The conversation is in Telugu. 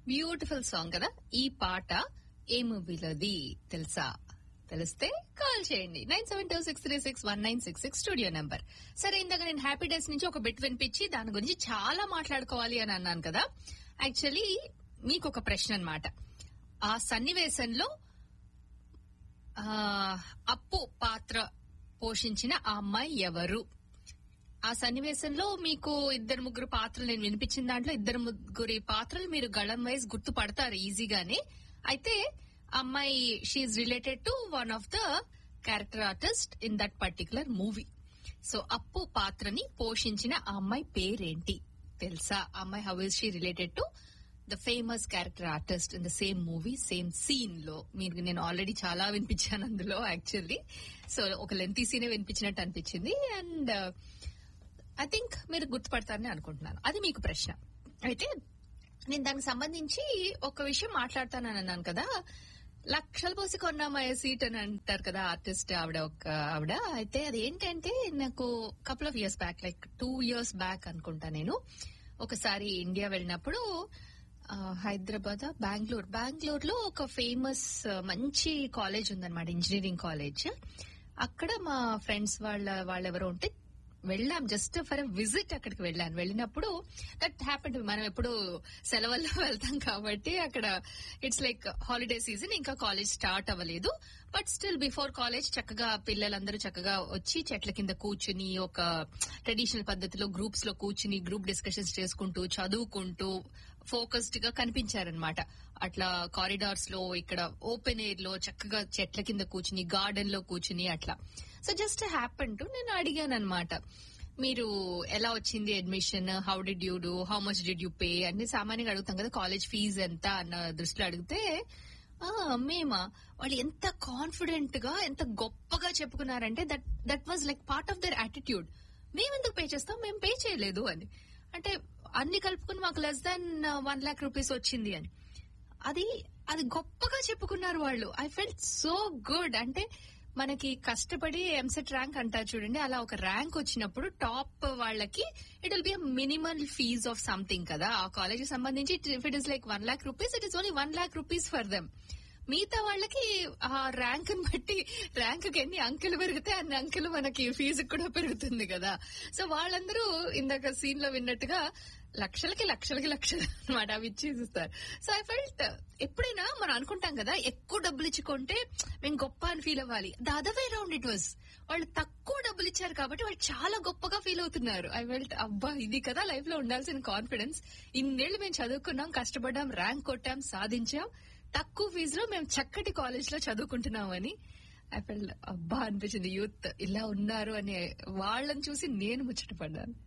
బ్యూటిఫుల్ సాంగ్ కదా ఈ పాట ఏ మూవీలోది తెలుసా తెలిస్తే కాల్ చేయండి nine seven two six three six one nine six six studio number సరే ఇందాక నేను హ్యాపీ డేస్ నుంచి ఒక బిట్ వినిపించి దాని గురించి చాలా మాట్లాడుకోవాలి అని అన్నాను కదా యాక్చువల్లీ మీకు ఒక ప్రశ్న అన్నమాట ఆ సన్నివేశంలో ఆ, అప్పు పాత్ర పోషించిన ఆ అమ్మాయి ఎవరు ఆ సన్నివేశంలో మీకు ఇద్దరు ముగ్గురు పాత్రలు నేను వినిపించిన దాంట్లో ఇద్దరు ముగ్గురి పాత్రలు మీరు గళం వైజ్ గుర్తుపడతారు ఈజీగానే అయితే అమ్మాయి she related to one of the character artist in that particular movie so Appu పాత్రని పోషించిన ఆ అమ్మాయి పేరేంటి తెలుసా ఆ అమ్మాయి how is she related to the famous character artist in the same movie same scene లో మీరు నేను ఆల్రెడీ చాలా వినిపించాను అందులో యాక్చువల్లీ సో ఒక లెంతీ సీనే వినిపించినట్టు అనిపించింది అండ్ ఐ థింక్ మీరు గుర్తుపడతారని అనుకుంటున్నాను అది మీకు ప్రశ్న అయితే నేను దానికి సంబంధించి ఒక విషయం మాట్లాడతానని అన్నాను కదా లక్షలు పోసి కొన్నామయ్య సీట్ అని అంటారు కదా ఆర్టిస్ట్ ఆవిడ ఒక ఆవిడ అయితే అది ఏంటంటే నాకు couple of years back like two years back అనుకుంటా నేను ఒకసారి ఇండియా వెళ్ళినప్పుడు ఆ, హైదరాబాద్ బెంగళూరు బెంగళూరు లో ఒక ఫేమస్ మంచి కాలేజ్ ఉందన్నమాట ఇంజనీరింగ్ కాలేజ్ అక్కడ మా ఫ్రెండ్స్ వాళ్ళ వాళ్ళెవరో ఉంటే వెళ్ళాం జస్ట్ ఫర్ విజిట్ అక్కడికి వెళ్ళాను వెళ్ళినప్పుడు దట్ హ్యాపెన్ మనం ఎప్పుడు సెలవుల్లో వెళ్తాం కాబట్టి అక్కడ ఇట్స్ లైక్ హాలిడే సీజన్ ఇంకా కాలేజ్ స్టార్ట్ అవ్వలేదు బట్ స్టిల్ బిఫోర్ కాలేజ్ చక్కగా పిల్లలందరూ చక్కగా వచ్చి చెట్ల కింద కూర్చుని ఒక ట్రెడిషనల్ పద్ధతిలో గ్రూప్స్ లో కూర్చుని గ్రూప్ డిస్కషన్స్ చేసుకుంటూ చదువుకుంటూ ఫోకస్డ్ గా కనిపించారనమాట అట్లా కారిడార్స్ లో ఇక్కడ ఓపెన్ ఎయిర్ లో చక్కగా చెట్ల కింద కూర్చుని గార్డెన్ లో కూర్చుని అట్లా సో జస్ట్ హ్యాపెన్ టు నేను అడిగాను అనమాట మీరు ఎలా వచ్చింది admission how did you do how much did you pay అన్ని సామాన్యంగా అడుగుతాం కదా కాలేజ్ ఫీజు ఎంత అన్న దృష్టిలో అడిగితే ఆ మేమా వాళ్ళు ఎంత కాన్ఫిడెంట్ గా ఎంత గొప్పగా చెప్పుకున్నారంటే that that was like part of their attitude మేమెందుకు పే చేస్తాం మేము పే చేయలేదు అని అంటే అన్ని కలుపుకుని మాకు less than one lakh rupees వచ్చింది అని అది అది గొప్పగా చెప్పుకున్నారు వాళ్ళు ఐ ఫెల్ట్ సో గుడ్ అంటే మనకి కష్టపడి ఎంసెట్ ర్యాంక్ అంటారు చూడండి అలా ఒక ర్యాంక్ వచ్చినప్పుడు టాప్ వాళ్ళకి it will be a minimal fees of something కదా ఆ కాలేజ్ సంబంధించి if it is like one lakh rupees it is only one lakh rupees for them మిగతా వాళ్ళకి ఆ ర్యాంక్ బట్టి ర్యాంక్ కి ఎన్ని అంకెలు పెరిగితే అన్ని అంకెలు మనకి ఫీజు కూడా పెరుగుతుంది కదా సో వాళ్ళందరూ ఇందాక సీన్ లో విన్నట్టుగా లక్షలకి లక్షలకి లక్షలు అనమాట అవి ఇచ్చేసిస్తారు సో ఐ ఫెల్ట్ ఎప్పుడైనా మనం అనుకుంటాం కదా ఎక్కువ డబ్బులు ఇచ్చి కొంటే మేము గొప్ప అని ఫీల్ అవ్వాలి the other way round it was వాళ్ళు తక్కువ డబ్బులు ఇచ్చారు కాబట్టి వాళ్ళు చాలా గొప్పగా ఫీల్ అవుతున్నారు ఐ ఫెల్ట్ అబ్బా ఇది కదా లైఫ్ లో ఉండాల్సిన కాన్ఫిడెన్స్ ఇన్నేళ్లు మేము చదువుకున్నాం కష్టపడ్డాం ర్యాంక్ కొట్టాం సాధించాం తక్కువ ఫీజులో మేము చక్కటి కాలేజ్ లో చదువుకుంటున్నామని ఐ ఫెల్ అబ్బా అనిపించింది యూత్ ఇలా ఉన్నారు అని వాళ్ళని చూసి నేను ముచ్చటపడ్డాను